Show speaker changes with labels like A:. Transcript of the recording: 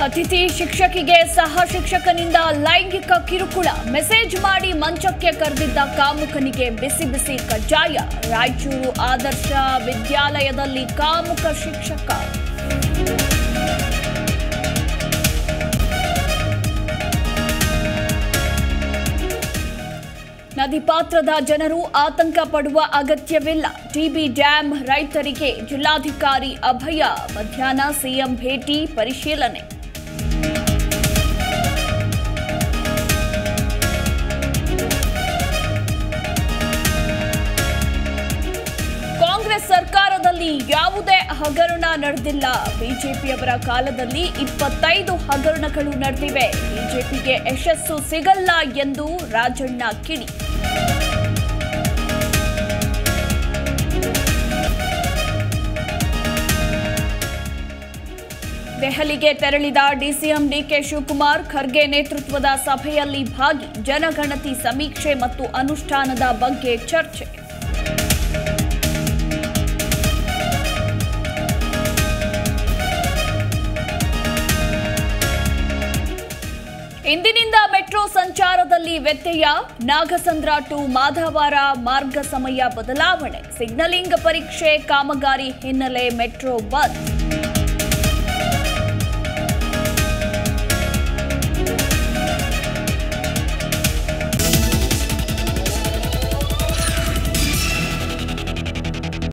A: ಅತಿಥಿ ಶಿಕ್ಷಕಿಗೆ ಸಹ ಶಿಕ್ಷಕನಿಂದ ಲೈಂಗಿಕ ಕಿರುಕುಳ ಮೆಸೇಜ್ ಮಾಡಿ ಮಂಚಕ್ಕೆ ಕರೆದಿದ್ದ ಕಾಮುಕನಿಗೆ ಬಿಸಿ ಬಿಸಿ ಕಜ್ಜಾಯ ರಾಯಚೂರು ಆದರ್ಶ ವಿದ್ಯಾಲಯದಲ್ಲಿ ಕಾಮುಕ ಶಿಕ್ಷಕ ನದಿ ಪಾತ್ರದ ಜನರು ಆತಂಕ ಪಡುವ ಅಗತ್ಯವಿಲ್ಲ ಟಿಬಿ ಡ್ಯಾಂ ರೈತರಿಗೆ ಜಿಲ್ಲಾಧಿಕಾರಿ ಅಭಯ ಮಧ್ಯಾಹ್ನ ಸಿಎಂ ಭೇಟಿ ಪರಿಶೀಲನೆ ಕಾಂಗ್ರೆಸ್ ಸರ್ಕಾರದಲ್ಲಿ ಯಾವುದೇ ಹಗರಣ ನಡೆದಿಲ್ಲ ಬಿಜೆಪಿಯವರ ಕಾಲದಲ್ಲಿ ಇಪ್ಪತ್ತೈದು ಹಗರಣಗಳು ನಡೆದಿವೆ ಬಿಜೆಪಿಗೆ ಯಶಸ್ಸು ಸಿಗಲ್ಲ ಎಂದು ರಾಜಣ್ಣ ಕಿಡಿ ದೆಹಲಿಗೆ ತೆರಳಿದ ಡಿಸಿಎಂ ಡಿಕೆ ಶಿವಕುಮಾರ್ ಖರ್ಗೆ ನೇತೃತ್ವದ ಸಭೆಯಲ್ಲಿ ಭಾಗಿ ಜನಗಣತಿ ಸಮೀಕ್ಷೆ ಮತ್ತು ಅನುಷ್ಠಾನದ ಬಗ್ಗೆ ಚರ್ಚೆ ಇಂದಿನಿಂದ ಮೆಟ್ರೋ ಸಂಚಾರದಲ್ಲಿ ವ್ಯತ್ಯಯ ನಾಗಸಂದ್ರ ಟು ಮಾಧವಾರ ಮಾರ್ಗ ಸಮಯ ಬದಲಾವಣೆ ಸಿಗ್ನಲಿಂಗ್ ಪರೀಕ್ಷೆ ಕಾಮಗಾರಿ ಹಿನ್ನೆಲೆ ಮೆಟ್ರೋ ಬಂದ್